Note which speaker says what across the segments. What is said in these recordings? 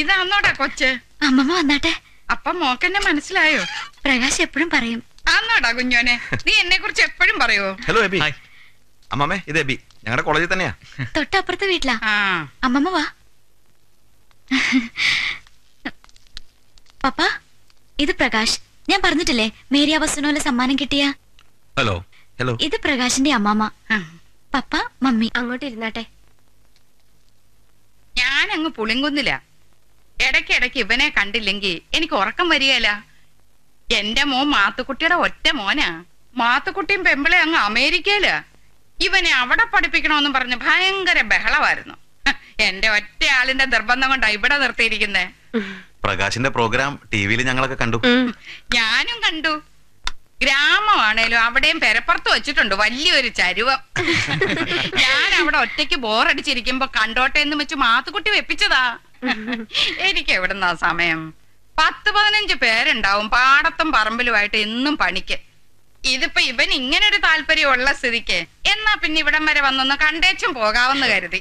Speaker 1: ഇതാന്നോടാ കൊച്ച്
Speaker 2: അമ്മമ്മ വന്നാട്ടെ
Speaker 1: അപ്പൊ മോക്കെന്നെ മനസ്സിലായോ
Speaker 2: പ്രകാശ് എപ്പോഴും പറയും
Speaker 1: ആന്നോടാ കുഞ്ഞോനെ നീ എന്നെ കുറിച്ച് എപ്പോഴും പറയുവോ
Speaker 3: ഹലോ എബി
Speaker 4: ഹായ്.
Speaker 3: അമ്മാമേ ഇത് എബി ഞങ്ങളുടെ കോളേജിൽ തന്നെയാ
Speaker 2: തൊട്ടപ്പുറത്തെ വീട്ടിലാ
Speaker 1: ആ
Speaker 2: അമ്മമ്മ വാ പപ്പ ഇത് പ്രകാശ് ഞാൻ പറഞ്ഞിട്ടില്ലേ മേരിയ വസ്തുനോലെ സമ്മാനം കിട്ടിയ
Speaker 5: ഹലോ
Speaker 3: ഹലോ
Speaker 2: ഇത് പ്രകാശിന്റെ അമ്മാമ്മ
Speaker 1: ആ.
Speaker 2: പപ്പ മമ്മി
Speaker 6: അങ്ങോട്ട് ഇരുന്നാട്ടെ
Speaker 1: ഞാനങ്ങ് പുളിങ്കുന്നില്ല ഇടയ്ക്കിടയ്ക്ക് ഇവനെ കണ്ടില്ലെങ്കിൽ എനിക്ക് ഉറക്കം വരികയില്ല എന്റെ മോൻ മാത്തുക്കുട്ടിയുടെ ഒറ്റ മോനാ മാത്തുക്കുട്ടിയും പെമ്പിളെ അങ്ങ് അമേരിക്കയിലാ ഇവനെ അവിടെ പഠിപ്പിക്കണമെന്നും പറഞ്ഞ് ഭയങ്കര ബഹളമായിരുന്നു ഹ, എന്റെ ഒറ്റ ആളിന്റെ നിർബന്ധം കൊണ്ടാ ഇവിടെ നിർത്തിയിരിക്കുന്നേ
Speaker 3: പ്രകാശിന്റെ പ്രോഗ്രാം ടി വിയിൽ ഞങ്ങളൊക്കെ കണ്ടു
Speaker 6: ഉം.
Speaker 1: ഞാനും കണ്ടു ഗ്രാമമാണേലും അവിടെയും പെരപ്പുറത്ത് വെച്ചിട്ടുണ്ട് വലിയൊരു ചരുവം ഞാൻ അവിടെ ഒറ്റയ്ക്ക് ബോറടിച്ചിരിക്കുമ്പോ കണ്ടോട്ടെ എന്ന് വെച്ച് മാത്തുക്കുട്ടി വെപ്പിച്ചതാ എനിക്ക് എവിടുന്നാ സമയം പത്ത് പതിനഞ്ച് പേരുണ്ടാവും പാടത്തും പറമ്പിലുമായിട്ട് എന്നും പണിക്ക് ഇതിപ്പോ ഇവൻ ഇങ്ങനെ ഒരു താല്പര്യമുള്ള സ്ഥിതിക്ക് എന്നാ പിന്നെ ഇവിടം വരെ വന്നൊന്ന് കണ്ടേച്ചും പോകാമെന്ന് കരുതി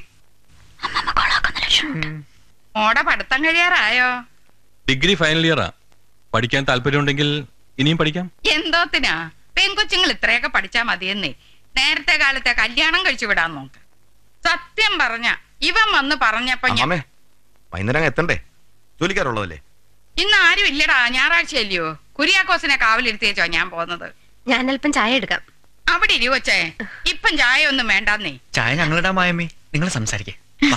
Speaker 1: മോടെ പഠിത്തം കഴിയാറായോ
Speaker 5: ഡിഗ്രി ഫൈനൽ ഇയറാ പഠിക്കാൻ താല്പര്യമുണ്ടെങ്കിൽ ഇനിയും പഠിക്കാം
Speaker 1: എന്തോത്തിനാ പെൺകൊച്ചുങ്ങൾ ഇത്രയൊക്കെ പഠിച്ചാ മതിയെന്നേ നേരത്തെ കാലത്തെ കല്യാണം കഴിച്ചു വിടാൻ നോക്ക് സത്യം പറഞ്ഞ ഇവൻ വന്ന് പറഞ്ഞപ്പോ ഞാൻ
Speaker 3: അമ്മാമേ വൈകുന്നേരം അങ്ങ് എത്തണ്ടേ ജോലിക്കാരുള്ളതല്ലേ
Speaker 1: ഇന്ന് ആരും ഇല്ലടാ ഞായറാഴ്ചയല്ലയോ കുര്യാക്കോസിനെ കാവലിരുത്തിയേച്ചോ ഞാൻ പോകുന്നത്
Speaker 6: ഞാൻ അല്പം ചായ എടുക്കാം
Speaker 1: അവിടെ ഇരുവച്ചേ ഇപ്പം ചായ ഒന്നും വേണ്ടെന്നേ
Speaker 4: ചായ ഞങ്ങളുടെ മായമ്മേ നിങ്ങൾ സംസാരിക്കേ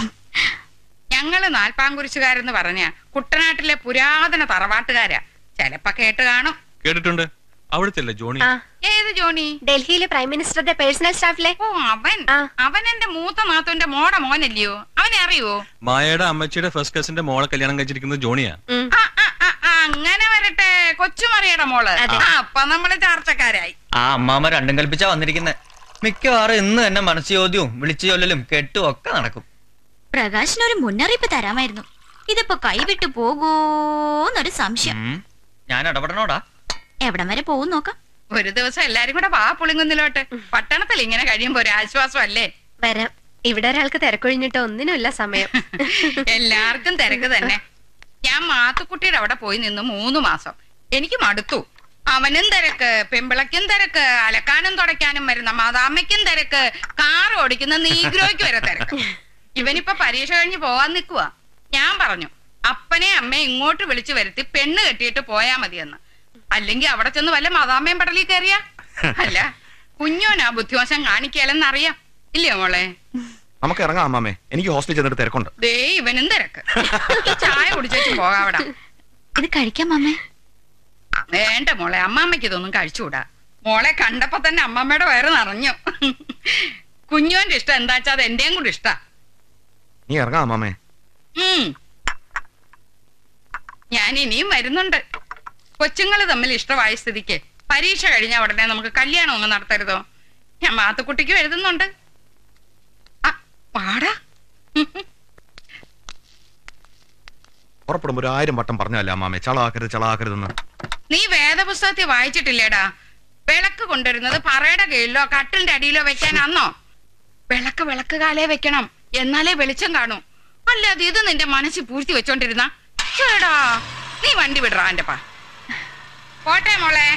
Speaker 1: ഞങ്ങള് നാൽപ്പാങ്കുരിശുകാരെന്ന് പറഞ്ഞ കുട്ടനാട്ടിലെ പുരാതന തറവാട്ടുകാരാ ചെലപ്പോ കേട്ട് കാണും
Speaker 5: കേട്ടിട്ടുണ്ട് അവിടുത്തെ അല്ലേ ജോണി
Speaker 6: ആ
Speaker 1: ഏത് ജോണി
Speaker 6: ഡൽഹിയിലെ പ്രൈം മിനിസ്റ്ററുടെ പേഴ്സണൽ സ്റ്റാഫിലെ
Speaker 1: ഓ അവൻ
Speaker 6: ആ.
Speaker 1: അവൻ എന്റെ മൂത്ത നാത്തുവിന്റെ മോടെ മോനല്ലയോ അവനെ അറിയോ
Speaker 5: മായയുടെ അമ്മച്ചിയുടെ ഫസ്റ്റ് കസിന്റെ മോളെ കല്യാണം കഴിച്ചിരിക്കുന്നത് ജോണിയാ
Speaker 6: ഉം.
Speaker 1: ആ, ആ, ആ, ആ, അങ്ങനെ വരട്ടെ കൊച്ചുമറിയുടെ മോള്
Speaker 6: അതെ.
Speaker 1: ആ, അപ്പൊ നമ്മള് ചർച്ചക്കാരായി
Speaker 4: ആ അമ്മാമ്മ രണ്ടും കൽപ്പിച്ചാ വന്നിരിക്കുന്നത് മിക്കവാറും ഇന്ന് തന്നെ മനസ്സ് ചോദ്യവും വിളിച്ചു ചൊല്ലലും കെട്ടും ഒക്കെ നടക്കും
Speaker 2: പ്രകാശിന് ഒരു മുന്നറിയിപ്പ് തരാമായിരുന്നു ഇതിപ്പോ കൈവിട്ടു പോകൂന്നൊരു സംശയം
Speaker 4: ഉം. ഞാൻ ഇടപെടണോടാ
Speaker 2: എവിടം വരെ പോകും നോക്കാം
Speaker 1: ഒരു ദിവസം എല്ലാരും കൂടെ വാ പുളിങ്കുന്നിലോട്ട് പട്ടണത്തിൽ ഇങ്ങനെ കഴിയുമ്പോ ഒരു ആശ്വാസം അല്ലേ
Speaker 6: വരാം ഇവിടെ ഒരാൾക്ക് തിരക്കൊഴിഞ്ഞിട്ട് ഒന്നിനുമില്ല സമയം
Speaker 1: എല്ലാവർക്കും തിരക്ക് തന്നെ ഞാൻ മാത്തുക്കുട്ടിയുടെ അവിടെ പോയി നിന്ന് മൂന്ന് മാസം എനിക്ക് മടുത്തു അവനും തിരക്ക് പെമ്പിളയ്ക്കും തിരക്ക് അലക്കാനും തുടയ്ക്കാനും വരുന്ന മാതാമ്മയ്ക്കും തിരക്ക് കാർ ഓടിക്കുന്ന നീഗ്രോയ്ക്ക് വരെ തിരക്ക് ഇവനിപ്പോ പരീക്ഷ കഴിഞ്ഞ് പോവാൻ നിൽക്കുക ഞാൻ പറഞ്ഞു അപ്പനെ അമ്മയെ ഇങ്ങോട്ട് വിളിച്ചു വരുത്തി പെണ്ണ് കെട്ടിയിട്ട് പോയാ മതിയെന്ന് അല്ലെങ്കിൽ അവിടെ ചെന്ന് വല്ല മാതാമ്മയും പടലിൽ കയറിയാ അല്ല കുഞ്ഞോനാ ബുദ്ധിവശം കാണിക്കലെന്നറിയാം ഇല്ലയോ മോളെ
Speaker 3: നമുക്ക് ഇറങ്ങാം അമ്മാമേ എനിക്ക് ഹോസ്പിറ്റലിൽ ചെന്നിട്ട് തിരക്കുണ്ട്
Speaker 1: ദേ ഇവനും തിരക്ക് ഈ ചായ കുടിച്ചു പോകാവിടാ
Speaker 2: ഇത് കഴിക്കാം അമ്മേ
Speaker 1: വേണ്ട മോളെ അമ്മാമ്മയ്ക്ക് ഇതൊന്നും കഴിച്ചുകൂടാ മോളെ കണ്ടപ്പോ തന്നെ അമ്മമ്മയുടെ വയറ് നിറഞ്ഞു കുഞ്ഞോന്റെ ഇഷ്ടം എന്താ വെച്ചാ അത് എന്റെയും കൂടി ഇഷ്ടാ
Speaker 3: നീ ഇറങ്ങാം അമ്മാമേ
Speaker 1: ഉം. ഞാൻ ഇനിയും വരുന്നുണ്ട് കൊച്ചുങ്ങൾ തമ്മിൽ ഇഷ്ടമായ സ്ഥിതിക്ക് പരീക്ഷ കഴിഞ്ഞ ഉടനെ നമുക്ക് കല്യാണം ഒന്നും നടത്തരുതോ ഞാൻ മാത്തുക്കുട്ടിക്കും എഴുതുന്നുണ്ട് ആ, പാടാ
Speaker 3: പുറപ്പെടുമ്പോ ഒരു ആയിരം വട്ടം പറഞ്ഞല്ലേ അമ്മാമേ ചളാക്കരുത് ചളാക്കരുതെന്ന്
Speaker 1: നീ വേദപുസ്തകത്തിൽ വായിച്ചിട്ടില്ലേടാ വിളക്ക് കൊണ്ടുവരുന്നത് പറയുടെ കീഴിലോ കട്ടിലിന്റെ അടിയിലോ വെക്കാൻ അന്നോ വിളക്ക് വിളക്ക് കാലേ വെക്കണം എന്നാലേ വെളിച്ചം കാണൂ അല്ലാതെ ഇത് നിന്റെ മനസ്സിൽ പൂഴ്ത്തി വെച്ചോണ്ടിരുന്ന ചേടാ നീ വണ്ടി വിടറാ എന്റെ പാ പോട്ടെ മോളെ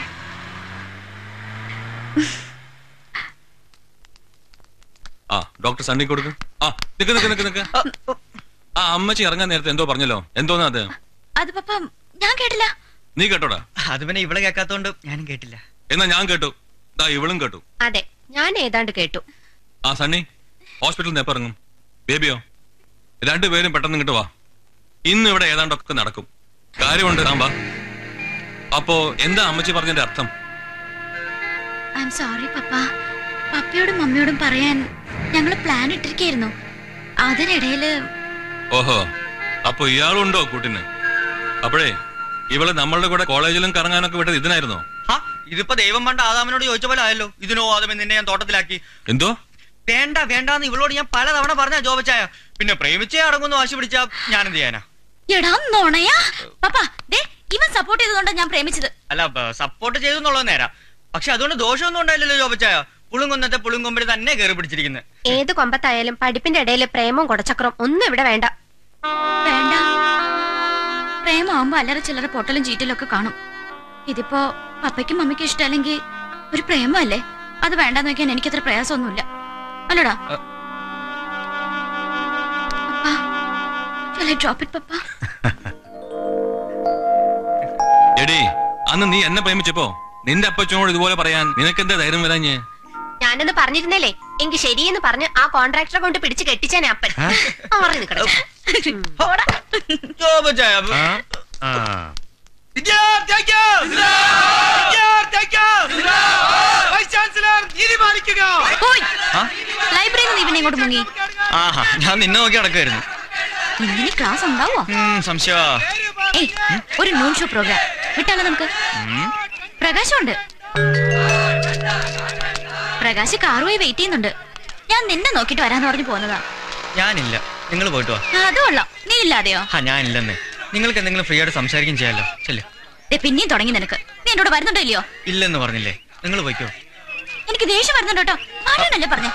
Speaker 5: ആ ഡോക്ടർ സണ്ണി കൊടുക്ക് ആ നിക്ക് നിക്ക് നിക്ക് നിക്ക് ആ അമ്മച്ചി ഇറങ്ങാൻ നേരത്തെ എന്തോ പറഞ്ഞല്ലോ എന്തോന്നാ അത്
Speaker 2: അത് പപ്പ ഞാൻ കേട്ടില്ല
Speaker 5: നീ കേട്ടോടാ
Speaker 4: അത് പിന്നെ ഇവിടെ കേൾക്കാത്തോണ്ട് ഞാനും കേട്ടില്ല
Speaker 5: എന്നാ ഞാൻ കേട്ടു ദാ ഇവളും കേട്ടു
Speaker 6: അതെ ഞാൻ ഏതാണ്ട് കേട്ടു
Speaker 5: ആ സണ്ണി ഹോസ്പിറ്റലിൽ നിന്ന് എപ്പോ ഇറങ്ങും ബേബിയോ രണ്ടുപേരും പെട്ടെന്ന് ഇങ്ങോട്ട് വാ ഇന്ന് ഇവിടെ ഏതാണ്ടൊക്കെ നടക്കും കാര്യമുണ്ട് താൻ വാ അപ്പോ എന്താ അമ്മച്ചി പറഞ്ഞതിന്റെ അർത്ഥം
Speaker 2: ഐ എം സോറി പപ്പ പപ്പയോടും മമ്മിയോടും പറയാൻ ഞങ്ങൾ പ്ലാൻ ഇട്ടിരിക്കായിരുന്നു അതിനിടയില്
Speaker 5: ഓഹോ അപ്പൊ ഇയാളുണ്ടോ കൂട്ടിന് അപ്പോഴേ ഇവള് നമ്മളുടെ കൂടെ കോളേജിലും കറങ്ങാനൊക്കെ വിട്ടത് ഇതിനായിരുന്നോ
Speaker 4: ഹാ ഇതിപ്പോ ദൈവം പണ്ട് ആദാമിനോട് ചോദിച്ച പോലെ ആയല്ലോ ഇതിനോ ആദമൻ നിന്നെ ഞാൻ തോട്ടത്തിലാക്കി
Speaker 5: എന്തോ
Speaker 4: വേണ്ട വേണ്ടാന്ന് ഇവളോട് ഞാൻ പലതവണ പറഞ്ഞ ജോബച്ചായ പിന്നെ പ്രേമിച്ചേ അടങ്ങുന്ന വാശി പിടിച്ചാ ഞാൻ എന്ത് ചെയ്യാനാ
Speaker 2: എടാ നോണയാ പപ്പ ദേ ഇവൻ സപ്പോർട്ട് ചെയ്തതുകൊണ്ടാ ഞാൻ പ്രേമിച്ചത്
Speaker 4: അല്ല സപ്പോർട്ട് ചെയ്തു എന്നുള്ളത് നേരാ പക്ഷെ അതുകൊണ്ട് ദോഷമൊന്നും ഉണ്ടായില്ലല്ലോ ജോബച്ചായ പുളുങ്കുന്നത്തെ പുളുങ്കൊമ്പിൽ തന്നെ കയറി പിടിച്ചിരിക്കുന്നത്
Speaker 6: ഏത് കൊമ്പത്തായാലും പഠിപ്പിന്റെ ഇടയിൽ പ്രേമവും കുടച്ചക്രം ഒന്നും ഇവിടെ വേണ്ട
Speaker 2: വേണ്ട പ്രേമമാവുമ്പോ അല്ലറ ചില്ലറ പൊട്ടലും ചീറ്റലും ഒക്കെ കാണും ഇതിപ്പോ പപ്പയ്ക്കും മമ്മിക്കും ഇഷ്ടമല്ലെങ്കിൽ ഒരു പ്രേമല്ലേ അത് വേണ്ടെന്ന് വെക്കാൻ എനിക്കത്ര പ്രയാസമൊന്നുമില്ല അല്ലടാ
Speaker 4: അ.
Speaker 2: ഡ്രോപ്പ് ഇറ്റ് പപ്പ
Speaker 5: എടി അന്ന് നീ എന്നെ പ്രേമിച്ചപ്പോ നിന്റെ അപ്പച്ചനോട് ഇതുപോലെ പറയാൻ നിനക്കെന്താ ധൈര്യം വരാഞ്ഞ്
Speaker 6: ഞാനൊന്ന് പറഞ്ഞിരുന്നല്ലേ എങ്കിൽ ശരിയെന്ന് പറഞ്ഞ് ആ കോൺട്രാക്ടറെ കൊണ്ട് പിടിച്ച് കെട്ടിച്ചാൻ അപ്പൻ മാറി നിക്കടാ. പോടാ.
Speaker 4: ജോബച്ചായ
Speaker 2: ലൈബ്രറിയിൽ നിന്ന് ഇവനെ ഇങ്ങോട്ട് മുങ്ങി
Speaker 4: ആഹാ ഞാൻ നിന്നെ നോക്കി നടക്കുമായിരുന്നു
Speaker 2: ഇങ്ങനെ ക്ലാസ് ഉണ്ടാവോ
Speaker 4: സംശയമാ
Speaker 2: ഏയ് ഒരു നൂൺ ഷോ പ്രോഗ്രാം വിട്ടാലോ നമുക്ക് പ്രകാശമുണ്ട് പ്രകാശ് കാറുമായി വെയിറ്റ് ചെയ്യുന്നുണ്ട് ഞാൻ നിന്നെ നോക്കിട്ട് വരാന്ന് പറഞ്ഞു പോന്നതാ
Speaker 4: ഞാനില്ല നിങ്ങൾ പോയിട്ട് വാ
Speaker 2: ആ, അത് കൊള്ളാം നീ ഇല്ലാതെയോ
Speaker 4: ആ ഞാനില്ലെന്നേ നിങ്ങൾക്ക് എന്തെങ്കിലും ഫ്രീ ആയിട്ട് സംസാരിക്കുകയും ചെയ്യാലോ ചെല്ലേ
Speaker 2: ദേ, പിന്നെയും തുടങ്ങി നിനക്ക് നീ എന്നോട് വരുന്നുണ്ടോ ഇല്ലയോ
Speaker 4: ഇല്ലെന്ന് പറഞ്ഞില്ലേ നിങ്ങൾ പോയിക്കോ
Speaker 2: എനിക്ക് ദേഷ്യം വരുന്നുണ്ട് കേട്ടോ ആരാണല്ലേ പറഞ്ഞ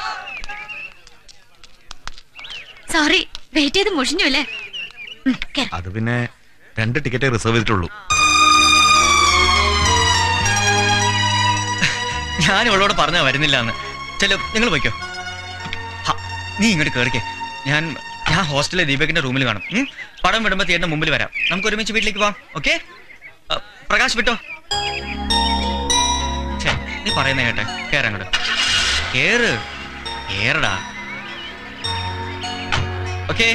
Speaker 2: സോറി വെയിറ്റ് ചെയ്ത് മുഷിഞ്ഞു അല്ലേ ഉം, കേറ്.
Speaker 3: അത് പിന്നെ രണ്ട് ടിക്കറ്റേ റിസർവ് ചെയ്തിട്ടുള്ളൂ
Speaker 4: ഞാൻ ഇവളോട് പറഞ്ഞാ വരുന്നില്ല എന്ന് ചെല്ലോ നിങ്ങൾ പോയിക്കോ ഹ, നീ ഇങ്ങോട്ട് കേറിക്കേ ഞാൻ ഞാൻ ഹോസ്റ്റലിലെ ദീപകിന്റെ റൂമിൽ കാണും ഉം? പടം വിടുമ്പോ തിയേറ്ററിന്റെ മുമ്പിൽ വരാം നമുക്ക് ഒരുമിച്ച് വീട്ടിലേക്ക് പോവാം ഓക്കെ പ്രകാശ് വിട്ടോ ഛേ, നീ പറയുന്ന കേട്ടെ കേറങ്ങോട്ട് കേറ് കേറടാ ഓക്കേ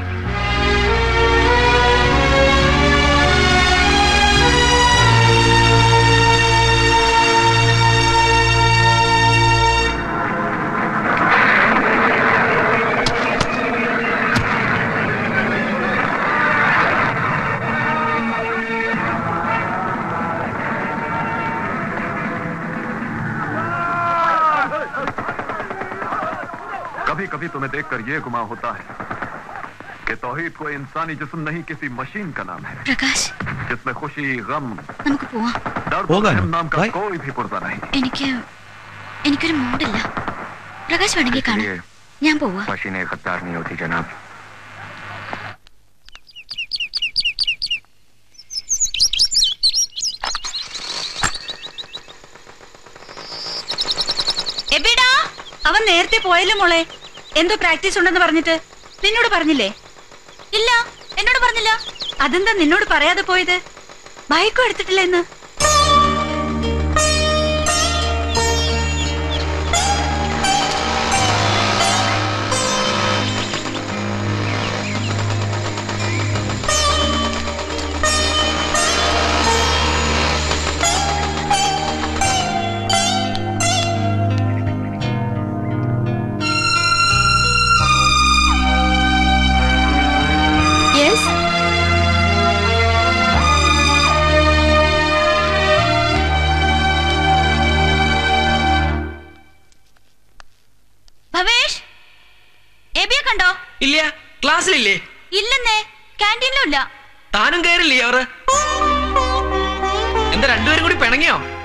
Speaker 7: कभी कभी तुम्हें देखकर ये गुमा होता है कि तौहीद कोई इंसानी जिस्म नहीं किसी मशीन का नाम है
Speaker 2: പ്രകാശ്
Speaker 7: जिसमें खुशी गम
Speaker 2: നമുക്ക് പോവാം
Speaker 7: दर्द
Speaker 3: होगा
Speaker 7: और
Speaker 3: ना?
Speaker 7: रहम नाम का
Speaker 3: भाई?
Speaker 7: कोई भी पुर्जा नहीं
Speaker 2: എനിക്ക് എനിക്കൊരു മൂഡില്ല പ്രകാശ് വേണമെങ്കിൽ കാണാം
Speaker 7: इसलिए
Speaker 2: ഞാൻ പോവാ
Speaker 7: मशीनें गद्दार नहीं होती जनाब
Speaker 2: എബിടാ
Speaker 8: അവൻ നേരത്തെ പോയല്ലോ മോളെ എന്തോ പ്രാക്ടീസ് ഉണ്ടെന്ന് പറഞ്ഞിട്ട് നിന്നോട് പറഞ്ഞില്ലേ
Speaker 2: ഇല്ല എന്നോട് പറഞ്ഞില്ല
Speaker 8: അതെന്താ നിന്നോട് പറയാതെ പോയത് ബൈക്കും എടുത്തിട്ടില്ല എന്ന്
Speaker 2: യെസ് ഭവേഷ് എബിയെ കണ്ടോ
Speaker 9: ഇല്ല ക്ലാസ്സിലില്ലേ
Speaker 2: ഇല്ലെന്നേ ക്യാൻറ്റീനിലും ഇല്ല
Speaker 9: താനും കയറില്ലേ അവറ് എന്താ രണ്ടുപേരും കൂടി പിണങ്ങിയോ